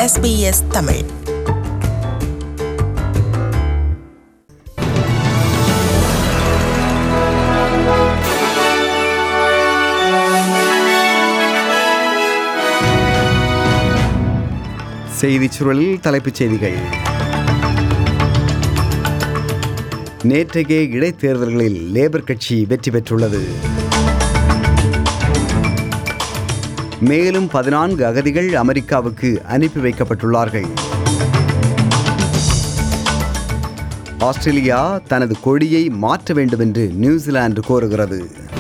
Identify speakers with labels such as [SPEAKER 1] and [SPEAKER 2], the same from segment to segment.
[SPEAKER 1] SBS Tamil
[SPEAKER 2] செய்திச் சுருளில் தலைப்புச் செய்திகள் நேற்றைய இடைத்தேர்தல்களில் லேபர் கட்சி வெற்றி பெற்றுள்ளது மேலும் பதினான்கு அகதிகள் அமெரிக்காவுக்கு அனுப்பி வைக்கப்பட்டுள்ளார்கள் ஆஸ்திரேலியா தனது கொடியை மாற்ற வேண்டும் என்று நியூசிலாந்து கோருகிறது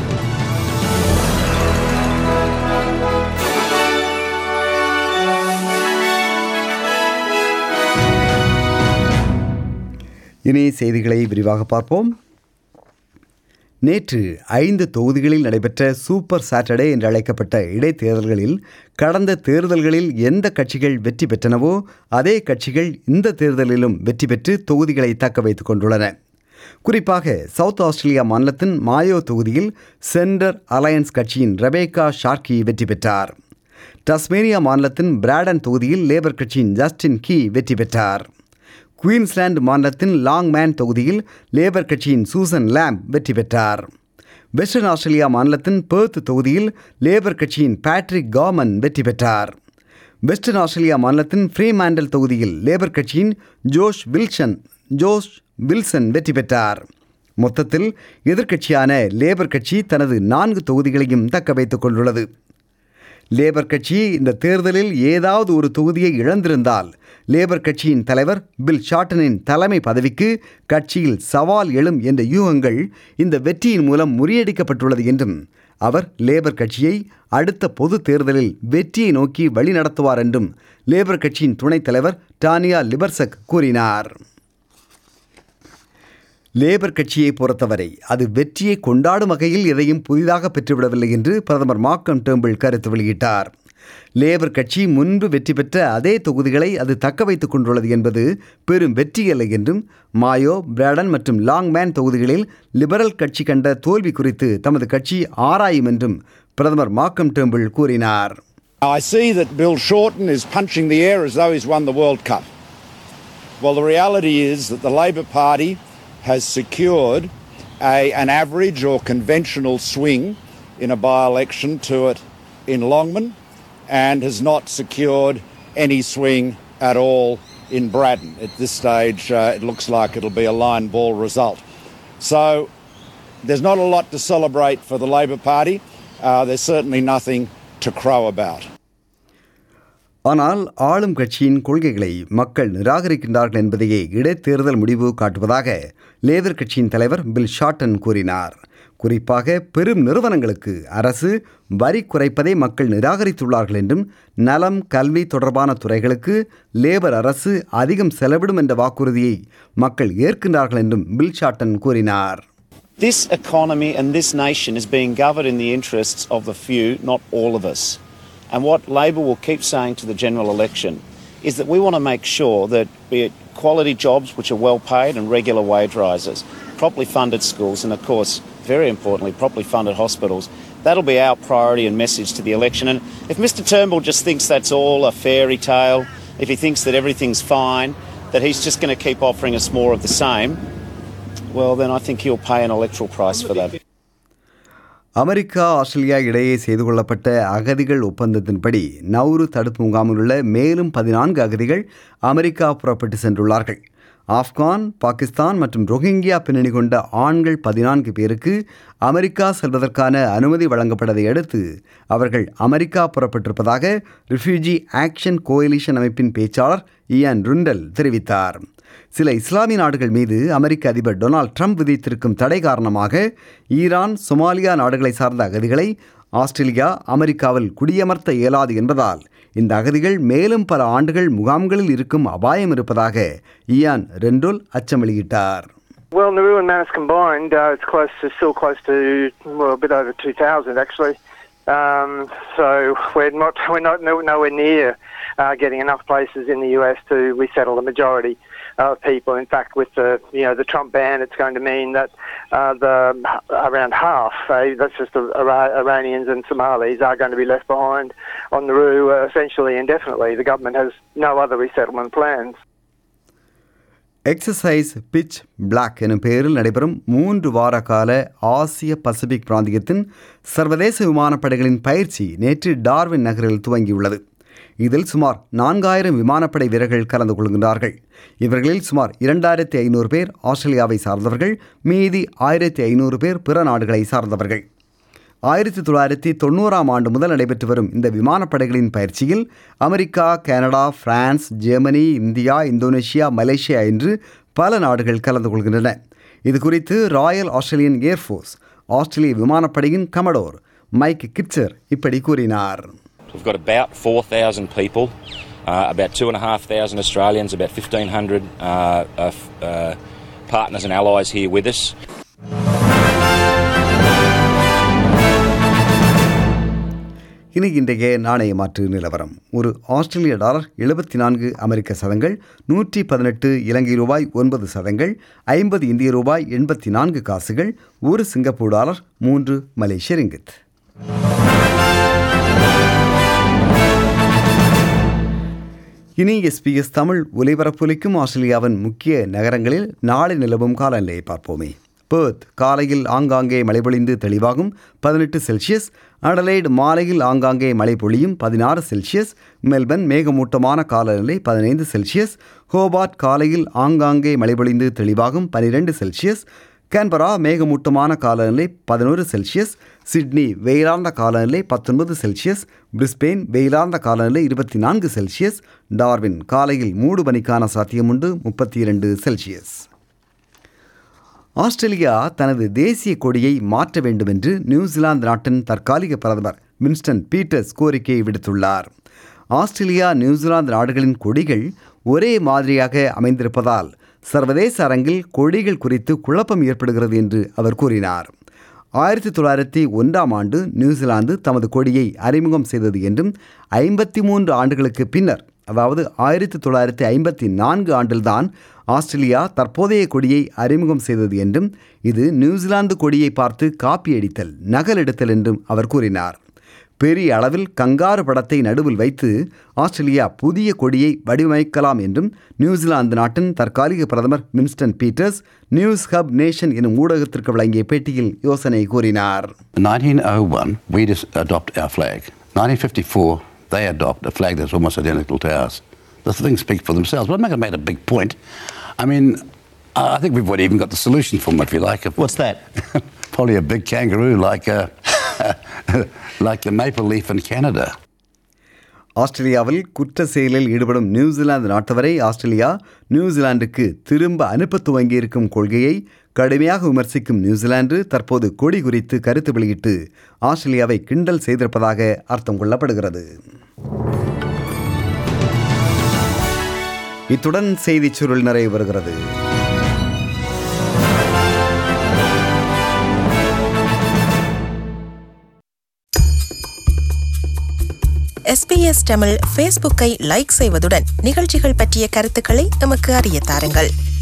[SPEAKER 2] இனி செய்திகளை விரிவாக பார்ப்போம் நேற்று ஐந்து தொகுதிகளில் நடைபெற்ற சூப்பர் சாட்டர்டே என்று அழைக்கப்பட்ட இடைத்தேர்தல்களில் கடந்த தேர்தல்களில் எந்த கட்சிகள் வெற்றி பெற்றனவோ அதே கட்சிகள் இந்த தேர்தலிலும் வெற்றி பெற்று தொகுதிகளை தக்க வைத்துக் கொண்டுள்ளன குறிப்பாக சவுத் ஆஸ்திரேலியா மாநிலத்தின் மாயோ தொகுதியில் சென்டர் அலையன்ஸ் கட்சியின் ரெபேக்கா ஷார்கி வெற்றி பெற்றார் டஸ்மேனியா மாநிலத்தின் பிராடன் தொகுதியில் லேபர் கட்சியின் ஜஸ்டின் கீ வெற்றி பெற்றார் குயின்ஸ்லாந்து மாநிலத்தின் லாங்மேன் தொகுதியில் லேபர் கட்சியின் சூசன் லேம்ப் வெற்றி பெற்றார் வெஸ்டர்ன் ஆஸ்திரேலியா மாநிலத்தின் பெர்த் தொகுதியில் லேபர் கட்சியின் பேட்ரிக் காமன் வெற்றி பெற்றார் வெஸ்டர்ன் ஆஸ்திரேலியா மாநிலத்தின் ஃப்ரீமேண்டல் தொகுதியில் லேபர் கட்சியின் ஜோஷ் வில்சன் ஜோஷ் வில்சன் வெற்றி பெற்றார் மொத்தத்தில் எதிர்க்கட்சியான லேபர் கட்சி தனது நான்கு தொகுதிகளையும் தக்க வைத்துக் கொண்டுள்ளது லேபர் கட்சி இந்த தேர்தலில் ஏதாவது ஒரு தொகுதியை இழந்திருந்தால் லேபர் கட்சியின் தலைவர் பில் ஷார்டனின் தலைமை பதவிக்கு கட்சியில் சவால் எழும் என்ற யூகங்கள் இந்த வெற்றியின் மூலம் முறியடிக்கப்பட்டுள்ளது என்றும் அவர் லேபர் கட்சியை அடுத்த பொது தேர்தலில் வெற்றியை நோக்கி வழிநடத்துவார் என்றும் லேபர் கட்சியின் துணைத் தலைவர் டானியா லிபர்சக் கூறினார் லேபர் கட்சியை பொறுத்தவரை அது வெற்றியை கொண்டாடும் வகையில் எதையும் புதிதாக பெற்றுவிடவில்லை என்று பிரதமர் மார்க்கம் டேம்பிள் கருத்து வெளியிட்டார் லேபர் கட்சி முன்பு வெற்றி பெற்ற அதே தொகுதிகளை அது தக்க வைத்துக் கொண்டுள்ளது என்பது பெரும் வெற்றியல்ல என்றும் மாயோ பிராடன் மற்றும் லாங்மேன் தொகுதிகளில் லிபரல் கட்சி கண்ட தோல்வி குறித்து தமது கட்சி ஆராயும் என்றும் பிரதமர் மார்க்கம் டேம்பிள் கூறினார்
[SPEAKER 3] I see that Bill Shorten is punching the air as though he's won the World Cup. Well, the reality is that the Labor Party has secured a, an average or conventional swing in a by election to it in Longman and has not secured any swing at all in Braddon. At this stage, uh, it looks like it'll be a line ball result. So there's not a lot to celebrate for the Labor Party. Uh, there's certainly nothing to crow about.
[SPEAKER 2] ஆனால் ஆளும் கட்சியின் கொள்கைகளை மக்கள் நிராகரிக்கின்றார்கள் என்பதையே இடைத்தேர்தல் முடிவு காட்டுவதாக labour கட்சியின் தலைவர் பில் ஷார்டன் கூறினார் குறிப்பாக பெரும் நிறுவனங்களுக்கு அரசு வரி குறைப்பதை மக்கள் நிராகரித்துள்ளார்கள் என்றும் நலம் கல்வி தொடர்பான துறைகளுக்கு லேபர் அரசு அதிகம் செலவிடும் என்ற வாக்குறுதியை மக்கள் ஏற்கின்றார்கள் என்றும் பில் ஷார்டன் கூறினார்
[SPEAKER 4] This economy and this nation is being governed in the interests of the few, not all of us. And what Labor will keep saying to the general election is that we want to make sure that, be it quality jobs which are well paid and regular wage rises, properly funded schools, and of course, very importantly, properly funded hospitals, that'll be our priority and message to the election. And if Mr Turnbull just thinks that's all a fairy tale, if he thinks that everything's fine, that he's just going to keep offering us more of the same, well, then I think he'll pay an electoral price for that.
[SPEAKER 2] America Australia இடையே செய்து கொள்ளப்பட்ட அகதிகள் ஒப்பந்தத்தின்படி நவுரு தடுப்பு முகாமில் உள்ள மேலும் பதினான்கு அகதிகள் அமெரிக்கா புறப்பட்டு சென்றுள்ளார்கள் ஆப்கான் பாகிஸ்தான் மற்றும் ரோஹிங்கியா பின்னணி கொண்ட ஆண்கள் பதினான்கு பேருக்கு அமெரிக்கா செல்வதற்கான அனுமதி வழங்கப்பட்டதை அடுத்து அவர்கள் அமெரிக்கா புறப்பட்டிருப்பதாக ரிஃப்யூஜி ஆக்ஷன் கோயலிஷன் அமைப்பின் பேச்சாளர் இயான் ருண்டல் தெரிவித்தார் சில இஸ்லாமிய நாடுகள் மீது அமெரிக்க அதிபர் டொனால்ட் ட்ரம்ப் விதித்திருக்கும் தடை காரணமாக ஈரான் சொமாலியா நாடுகளை சார்ந்த அகதிகளை ஆஸ்திரேலியா அமெரிக்காவில் குடியமர்த்த இயலாது என்பதால் இந்த அகதிகள் மேலும் பல ஆண்டுகள் முகாம்களில் இருக்கும் அபாயம் இருப்பதாக இயான் ரெண்டோல் அச்சம் வெளியிட்டார்
[SPEAKER 5] Well, Nauru and Manus combined, uh, it's close to still close to well, a bit over 2,000 actually.
[SPEAKER 1] Um, so we're not we're not no, nowhere near uh, getting enough places in the US to resettle the majority of people. In fact, with the you know the Trump ban, it's going to mean that uh, the around half uh, that's just the Ira- Iranians and Somalis are going to be left behind on Nauru uh, essentially indefinitely. The government has no other resettlement plans.
[SPEAKER 2] Exercise Pitch Black எனும் பெயரில் நடைபெறும் மூன்று வார கால ஆசிய Pacific பிராந்தியத்தின் சர்வதேச விமானப்படைகளின் பயிற்சி நேற்று டார்வின் நகரில் துவங்கியுள்ளது இதில் சுமார் நான்காயிரம் விமானப்படை வீரர்கள் கலந்து கொள்கின்றார்கள் இவர்களில் சுமார் இரண்டாயிரத்தி ஐநூறு பேர் ஆஸ்திரேலியாவை சார்ந்தவர்கள் மீதி ஆயிரத்தி ஐநூறு பேர் பிற நாடுகளை சார்ந்தவர்கள் ஆயிரத்தி தொள்ளாயிரத்தி தொண்ணூறாம் ஆண்டு முதல் நடைபெற்று வரும் இந்த விமானப்படைகளின் பயிற்சியில் America Canada France Germany India Indonesia Malaysia என்று பல நாடுகள் கலந்து கொள்கின்றன இது குறித்து ராயல் ஆஸ்திரேலியன் ஏர்ஃபோர்ஸ் ஆஸ்திரேலிய விமானப்படையின் கமடோர் மைக் கிட்சர் இப்படி கூறினார்
[SPEAKER 5] We've got about 4,000 people, uh, about 2,500 Australians, about 1,500 uh, of, uh, partners and allies here with us.
[SPEAKER 2] இனி இன்றைய நாணய மாற்று நிலவரம் ஒரு ஆஸ்திரேலிய டாலர் எழுபத்தி நான்கு அமெரிக்க சதங்கள் நூற்றி பதினெட்டு இலங்கை ரூபாய் ஒன்பது சதங்கள் ஐம்பது இந்திய ரூபாய் எண்பத்தி நான்கு காசுகள் ஒரு சிங்கப்பூர் டாலர் மூன்று மலேசிய ரிங்கித் இனி எஸ்பிஎஸ் தமிழ் ஒலிபரப்பொலிக்கும் ஆஸ்திரேலியாவின் முக்கிய நகரங்களில் நாளை நிலவும் காலநிலையை பார்ப்போமே பேர்த் காலையில் ஆங்காங்கே மழை பொழிந்து தெளிவாகும் பதினெட்டு செல்சியஸ் அடலைடு மாலையில் ஆங்காங்கே மழை பொழியும் பதினாறு செல்சியஸ் மெல்பர்ன் மேகமூட்டமான காலநிலை பதினைந்து செல்சியஸ் ஹோபார்ட் காலையில் ஆங்காங்கே மழை பொழிந்து தெளிவாகும் பனிரெண்டு செல்சியஸ் கேன்பரா மேகமூட்டமான காலநிலை பதினோரு செல்சியஸ் சிட்னி வெயிலார்ந்த காலநிலை பத்தொன்பது செல்சியஸ் பிரிஸ்பெயின் வெயிலார்ந்த காலநிலை இருபத்தி நான்கு செல்சியஸ் டார்வின் காலையில் மூடு பனிக்கான சாத்தியமுண்டு முப்பத்தி இரண்டு செல்சியஸ் ஆஸ்திரேலியா தனது தேசிய கொடியை மாற்ற வேண்டும் என்று நியூசிலாந்து நாட்டின் தற்காலிக பிரதமர் வின்ஸ்டன் பீட்டர்ஸ் கோரிக்கை விடுத்துள்ளார் ஆஸ்திரேலியா நியூசிலாந்து நாடுகளின் கொடிகள் ஒரே மாதிரியாக அமைந்திருப்பதால் சர்வதேச அரங்கில் கொடிகள் குறித்து குழப்பம் ஏற்படுகிறது என்று அவர் கூறினார் ஆயிரத்தி தொள்ளாயிரத்தி ஒன்றாம் ஆண்டு நியூசிலாந்து தமது கொடியை அறிமுகம் செய்தது என்றும் ஐம்பத்தி மூன்று ஆண்டுகளுக்கு பின்னர் அதாவது ஆயிரத்தி தொள்ளாயிரத்தி ஐம்பத்தி நான்கு ஆண்டில்தான் ஆஸ்திரேலியா தற்போதைய கொடியை அறிமுகம் செய்தது என்றும் இது நியூசிலாந்து கொடியை பார்த்து காப்பியடித்தல் நகலெடுத்தல் என்றும் அவர் கூறினார் பெரிய அளவில் கங்காரு படத்தை நடுவில் வைத்து ஆஸ்திரேலியா புதிய கொடியை வடிவமைக்கலாம் என்றும் நியூசிலாந்து நாட்டின் தற்காலிக பிரதமர் Winston Peters Newshub Nation எனும் ஊடகத்திற்கு வழங்கிய பேட்டியில் யோசனை கூறினார்
[SPEAKER 6] 1901, we just adopt our flag. 1954, they adopt a flag that's almost identical to ours. The things speak for themselves. But I'm not going to make a big point. I mean, I I think we've already even got the solution for them, if you like.
[SPEAKER 4] What's that?
[SPEAKER 6] Probably a big kangaroo like a, like the maple leaf in Canada.
[SPEAKER 2] ஆஸ்திரேலியாவில் குற்ற செயலில் ஈடுபடும் New Zealand நாட்டவரை Australia நியூசிலாந்துக்கு திரும்ப அனுப்ப துவங்கியிருக்கும் கொள்கையை கடுமையாக விமர்சிக்கும் New Zealand தற்போது கொடி குறித்து கருத்து வெளியிட்டு ஆஸ்திரேலியாவை கிண்டல் செய்திருப்பதாக அர்த்தம் கொள்ளப்படுகிறது இத்துடன் செய்திச் சுருள் நிறைவு வருகிறது
[SPEAKER 7] எஸ்பிஎஸ் தமிழ் ஃபேஸ்புக்கை லைக் செய்வதுடன் நிகழ்ச்சிகள் பற்றிய கருத்துக்களை எமக்கு அறிய தாருங்கள்